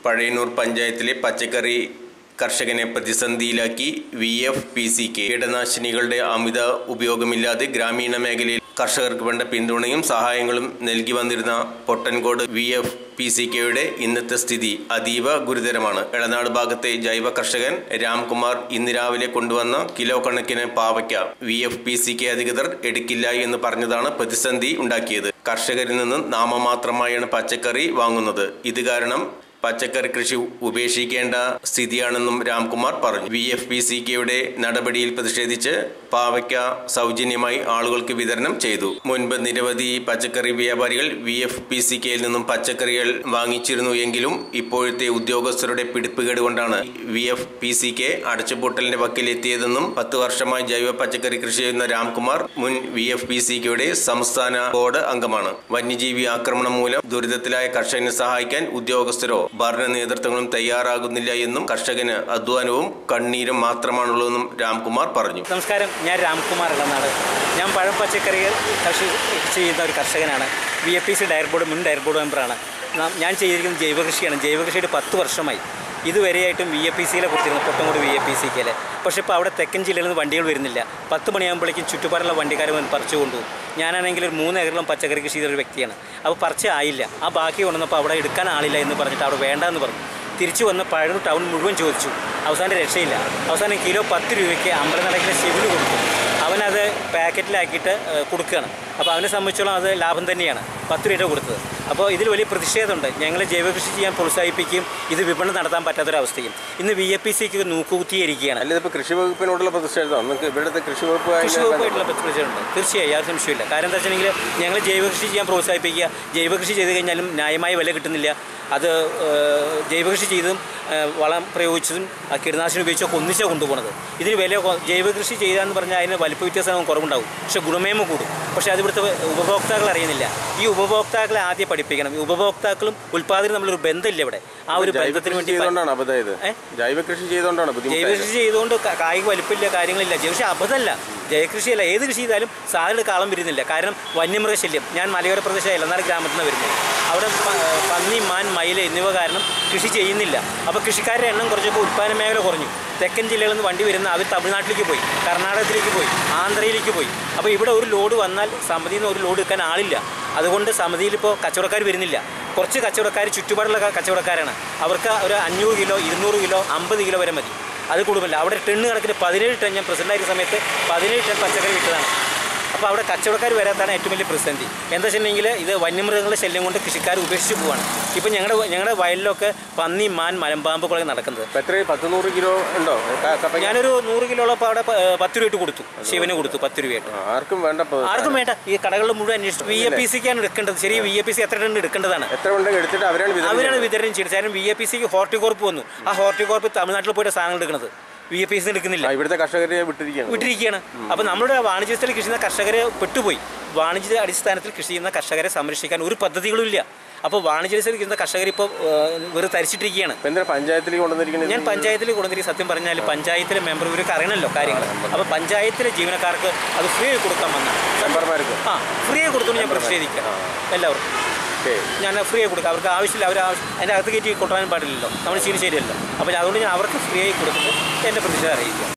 പഴയന്നൂർ പഞ്ചായത്തിലെ പച്ചക്കറി കർഷകനെ പ്രതിസന്ധിയിലാക്കി V F P C K കീടനാശിനികളുടെ അമിത ഉപയോഗമില്ലാതെ ഗ്രാമീണ മേഖലയിൽ കർഷകർക്ക് വേണ്ട പിന്തുണയും സഹായങ്ങളും നൽകി വന്നിരുന്ന Pottankode V F P C കെയുടെ ഇന്നത്തെ സ്ഥിതി അതീവ ഗുരുതരമാണ് എളനാട് ഭാഗത്തെ ജൈവ കർഷകൻ രാംകുമാർ ഇന്ന് രാവിലെ കൊണ്ടുവന്ന കിലോ കണക്കിന് പാവയ്ക്ക V F P C K അധികൃതർ എടുക്കില്ല എന്ന് പറഞ്ഞതാണ് പ്രതിസന്ധി ഉണ്ടാക്കിയത് കർഷകരിൽ നിന്നും നാമമാത്രമായാണ് പച്ചക്കറി വാങ്ങുന്നത് ഇത് കാരണം പച്ചക്കറി കൃഷി ഉപേക്ഷിക്കേണ്ട സ്ഥിതിയാണെന്നും രാംകുമാർ പറഞ്ഞു വി എഫ് പി സി കെയുടെ നടപടിയിൽ പ്രതിഷേധിച്ച് പാവയ്ക്ക സൗജന്യമായി ആളുകൾക്ക് വിതരണം ചെയ്തു മുൻപ് നിരവധി പച്ചക്കറി വ്യാപാരികൾ വി എഫ് പി സി കെയിൽ നിന്നും പച്ചക്കറികൾ വാങ്ങിച്ചിരുന്നു എങ്കിലും ഇപ്പോഴത്തെ ഉദ്യോഗസ്ഥരുടെ പിടിപ്പുകേട് കൊണ്ടാണ് V F P C K അടച്ചുപൂട്ടലിന്റെ വക്കിലെത്തിയതെന്നും പത്ത് വർഷമായി ജൈവ പച്ചക്കറി കൃഷി ചെയ്യുന്ന രാംകുമാർ മുൻ വി എഫ് പി സി കെയുടെ സംസ്ഥാന ബോർഡ് അംഗമാണ് വന്യജീവി ആക്രമണം മൂലം ദുരിതത്തിലായ കർഷകനെ സഹായിക്കാൻ ഉദ്യോഗസ്ഥരോ ഭരണ നേതൃത്വങ്ങളും തയ്യാറാകുന്നില്ല എന്നും കർഷകന് അധ്വാനവും കണ്ണീരും മാത്രമാണുള്ളതെന്നും രാംകുമാർ പറഞ്ഞു നമസ്കാരം ഞാൻ രാംകുമാർ ഇളനാട് ഞാൻ പഴം പച്ചക്കറികൾ കൃഷി ചെയ്യുന്ന ഒരു കർഷകനാണ് ബി എഫ് പി സി ഡയർ ബോർഡ് മുൻ ഡയർ ബോർഡ് മെമ്പറാണ് നാം- ഞാൻ ചെയ്തിരിക്കുന്നത് ജൈവകൃഷിയാണ് ജൈവകൃഷിയുടെ പത്ത് വർഷമായി ഇതുവരെയായിട്ടും വി എ പി സിയിലെ കൊടുത്തിരുന്നു പൊട്ടംകോട് വി എ പി സിക്കയിലെ പക്ഷേ ഇപ്പോൾ അവിടെ തെക്കൻ ജില്ലയിൽ നിന്ന് വണ്ടികൾ വരുന്നില്ല പത്ത് മണിയാകുമ്പോഴേക്കും ചുറ്റുപാടുള്ള വണ്ടിക്കാർ വന്ന് പറിച്ചു കൊണ്ടുപോകും ഞാനാണെങ്കിൽ ഒരു മൂന്ന് ഏക്കറിലും പച്ചക്കറി കൃഷി ചെയ്തൊരു വ്യക്തിയാണ് അപ്പോൾ പറിച്ച് ആയില്ല ആ ബാക്കി കൊണ്ടുവന്നപ്പോൾ അവിടെ എടുക്കാൻ ആളില്ല എന്ന് പറഞ്ഞിട്ട് അവിടെ വേണ്ടെന്ന് പറഞ്ഞു തിരിച്ചു വന്ന് പഴയൂർ ടൗൺ മുഴുവൻ ചോദിച്ചു അവസാനം രക്ഷയില്ല അവസാനം കിലോ പത്ത് രൂപയ്ക്ക് അമ്പലനടക്കിലെ ശിവന് കൊടുത്തു അവനത് പാക്കറ്റിലാക്കിയിട്ട് ഏഹ്, കൊടുക്കുകയാണ് അപ്പോൾ അവനെ സംബന്ധിച്ചോളം അത് ലാഭം തന്നെയാണ് പത്ത് രൂപ കൊടുത്തത് അപ്പോൾ ഇതിൽ വലിയ പ്രതിഷേധമുണ്ട് ഞങ്ങൾ ജൈവകൃഷി ചെയ്യാൻ പ്രോത്സാഹിപ്പിക്കുകയും ഇത് വിപണനം നടത്താൻ പറ്റാത്തൊരവസ്ഥയും ഇന്ന് വി എ പി സിക്ക് നോക്കുകുത്തിയിരിക്കുകയാണ് അല്ല ഇതിപ്പോ കൃഷി വകുപ്പിനോടുള്ള പ്രതിഷേധം നിങ്ങൾക്ക് ഇവിടുത്തെ കൃഷി വകുപ്പ് കൃഷി വകുപ്പായിട്ടുള്ള പ്രതിഷേധമുണ്ട് തീർച്ചയായും യാതൊരു സംശയമില്ല കാരണം എന്താ വെച്ചിട്ടുണ്ടെങ്കിൽ ഞങ്ങൾ ജൈവകൃഷി ചെയ്യാൻ പ്രോത്സാഹിപ്പിക്കുക ജൈവകൃഷി ചെയ്ത് കഴിഞ്ഞാലും ന്യായമായ വില കിട്ടുന്നില്ല അത് ഏഹ്, ജൈവകൃഷി ചെയ്തതും ഏഹ്, വളം പ്രയോഗിച്ചതും ആ കീടനാശിനി ഉപയോഗിച്ചൊക്കെ ഒന്നിച്ചാണ് കൊണ്ടുപോകുന്നത് ഇതിന് വില കൊ- ജൈവകൃഷി ചെയ്യാന്ന് പറഞ്ഞാൽ അതിന് വലിപ്പ വ്യത്യാസം കുറവുണ്ടാവും പക്ഷേ ഗുണമേന്മ കൂടും പക്ഷേ അത് ഇവിടുത്തെ ഉപഭോക്താക്കൾ അറിയുന്നില്ല ഈ ഉപഭോക്താക്കളെ ആദ്യം പഠിപ്പിക്കണം ഈ ഉപഭോക്താക്കളും ഉൽപ്പാദനവും തമ്മിലൊരു ബന്ധമില്ല ഇവിടെ ആ ഒരു ബന്ധത്തിന് വേണ്ടി ചെയ്തുകൊണ്ടാണ് അബദ്ധമായത് ഏ? ജൈവ കൃഷി ചെയ്തുകൊണ്ടാണ് ബുദ്ധിമുട്ട് ജൈവകൃഷി ചെയ്തുകൊണ്ട് ക- കായിക വലിപ്പമില്ല കാര്യങ്ങളില്ല ജൈവകൃഷി അബദ്ധമല്ല ജൈവകൃഷിയല്ല ഏത് കൃഷി ചെയ്താലും സാധനം കാളം വരുന്നില്ല കാരണം വന്യമൃഗശല്യം ഞാൻ മലയോര പ്രദേശം എലനാട് ഗ്രാമത്തിൽ നിന്ന് വരുന്നത് അവിടെ പ- പന്നി മാൻ മയിൽ എന്നിവ കാരണം കൃഷി ചെയ്യുന്നില്ല അപ്പോൾ കൃഷിക്കാരുടെ എണ്ണം കുറച്ചപ്പോൾ ഉൽപ്പാദന മേഖല കുറഞ്ഞു തെക്കൻ ജില്ലകളിൽ നിന്ന് വണ്ടി വരുന്ന അവർ തമിഴ്നാട്ടിലേക്ക് പോയി കർണാടകത്തിലേക്ക് പോയി ആന്ധ്രയിലേക്ക് പോയി അപ്പോൾ ഇവിടെ ഒരു ലോഡ് വന്നാൽ സമിതിയിൽ നിന്ന് ഒരു ലോഡ് എടുക്കാൻ ആളില്ല അതുകൊണ്ട് സമിതിയിൽ ഇപ്പോൾ കച്ചവടക്കാർ വരുന്നില്ല കുറച്ച് കച്ചവടക്കാർ ചുറ്റുപാടുള്ള ക- കച്ചവടക്കാരാണ് അവർക്ക് ഒരു അഞ്ഞൂറ് കിലോ ഇരുന്നൂറ് കിലോ അമ്പത് കിലോ വരെ മതി അത് കൂടുതലല്ല അവിടെ ടെണ്ണ് കണക്കിന് പതിനേഴ് ടൺ ഞാൻ പ്രസിഡൻ്റായിരുന്ന സമയത്ത് പതിനേഴ് ടൺ പച്ചക്കറി വിറ്റതാണ് അപ്പോൾ അവിടെ കച്ചവടക്കാർ വരാത്താണ് ഏറ്റവും വലിയ പ്രതിസന്ധി എന്താ വെച്ചിട്ടുണ്ടെങ്കിൽ ഇത് വന്യമൃഗങ്ങളുടെ ശല്യം കൊണ്ട് കൃഷിക്കാർ ഉപേക്ഷിച്ച് പോവാണ് ഇപ്പോൾ ഞങ്ങളുടെ ഞങ്ങളുടെ വയലിലൊക്കെ പന്നി മാൻ മലമ്പാമ്പുകളൊക്കെ നടക്കുന്നത് എത്ര പത്ത് നൂറ് കിലോ ഉണ്ടോ ക- കപ്പയ്ക്ക? ഞാനൊരു നൂറ് കിലോളം ഇപ്പോൾ അവിടെ പ- ഏഹ് പത്ത് രൂപ ഇട്ട് കൊടുത്തു ശിവന് കൊടുത്തു പത്ത് രൂപയായിട്ട് ആ, ആർക്കും വേണ്ട ഇപ്പൊ. ആർക്കും വേണ്ട ഈ കടകളിൽ മുഴുവൻ അന്വേഷിച്ചു വി എ പി സിക്കാണ് എടുക്കേണ്ടത് ശരി വി എ പി സി എത്ര ടൺ എടുക്കേണ്ടതാണ് എത്ര ഉണ്ടെങ്കിൽ എടുത്തിട്ട് അവരാണ് വിതരണം അവരാണ് വിതരണം ചെയ്യുന്നത് കാരണം വി എ പി സിക്ക് ഹോർട്ടികോർപ്പ് വന്നു ആ ഹോർട്ടികോർപ്പ് തമിഴ്നാട്ടിൽ പോയിട്ട് സാധനങ്ങൾ എടുക്കുന്നത് വി എ പി സി എടുക്കുന്നില്ല ആ, ഇവിടുത്തെ കർഷകരെ വിട്ടിരിക്കുകയാണ് വിട്ടിരിക്കുകയാണ് അപ്പോൾ നമ്മുടെ വാണിജ്യത്തിൽ കൃഷി ചെയ്യുന്ന കർഷകരെ പെട്ടുപോയി വാണിജ്യ അടിസ്ഥാനത്തിൽ കൃഷി ചെയ്യുന്ന കർഷകരെ സംരക്ഷിക്കാൻ ഒരു പദ്ധതികളും ഇല്ല അപ്പോൾ വാണിജ്യത്തിൽ ചെയ്യുന്ന കർഷകർ ഇപ്പോൾ വെറുതെ തരിച്ചിട്ടിരിക്കുകയാണ് ഇപ്പൊ എന്തിനാ പഞ്ചായത്തിലേക്ക് കൊണ്ടുവന്നിരിക്കുന്നത് ഞാൻ പഞ്ചായത്തിൽ കൊണ്ടുവന്നിട്ട് സത്യം പറഞ്ഞാൽ പഞ്ചായത്തിലെ മെമ്പർ ഇവർക്ക് അറിയണമല്ലോ കാര്യങ്ങൾ അപ്പോൾ പഞ്ചായത്തിലെ ജീവനക്കാർക്ക് അത് ഫ്രീ ആയി കൊടുക്കാൻ വന്ന മെമ്പർമാർക്ക് ആ ഫ്രീ ആയി കൊടുത്തോണ്ട് ഞാൻ പ്രതിഷേധിക്കാം എല്ലാവർക്കും ഓക്കെ ഞാൻ ഫ്രീ ആയി കൊടുക്കാം അവർക്ക് ആവശ്യമില്ല അവർ ആവശ്യം അതിൻ്റെ അകത്ത് കയറ്റി കൊണ്ടുവരാൻ പാടില്ലല്ലോ നമ്മൾ ശരി ശരിയല്ലോ അപ്പോൾ അതുകൊണ്ട് ഞാൻ അവർക്ക് ഫ്രീ ആയി കൊടുത്തിട്ട് എൻ്റെ പ്രതിഷേധം അറിയിക്കുക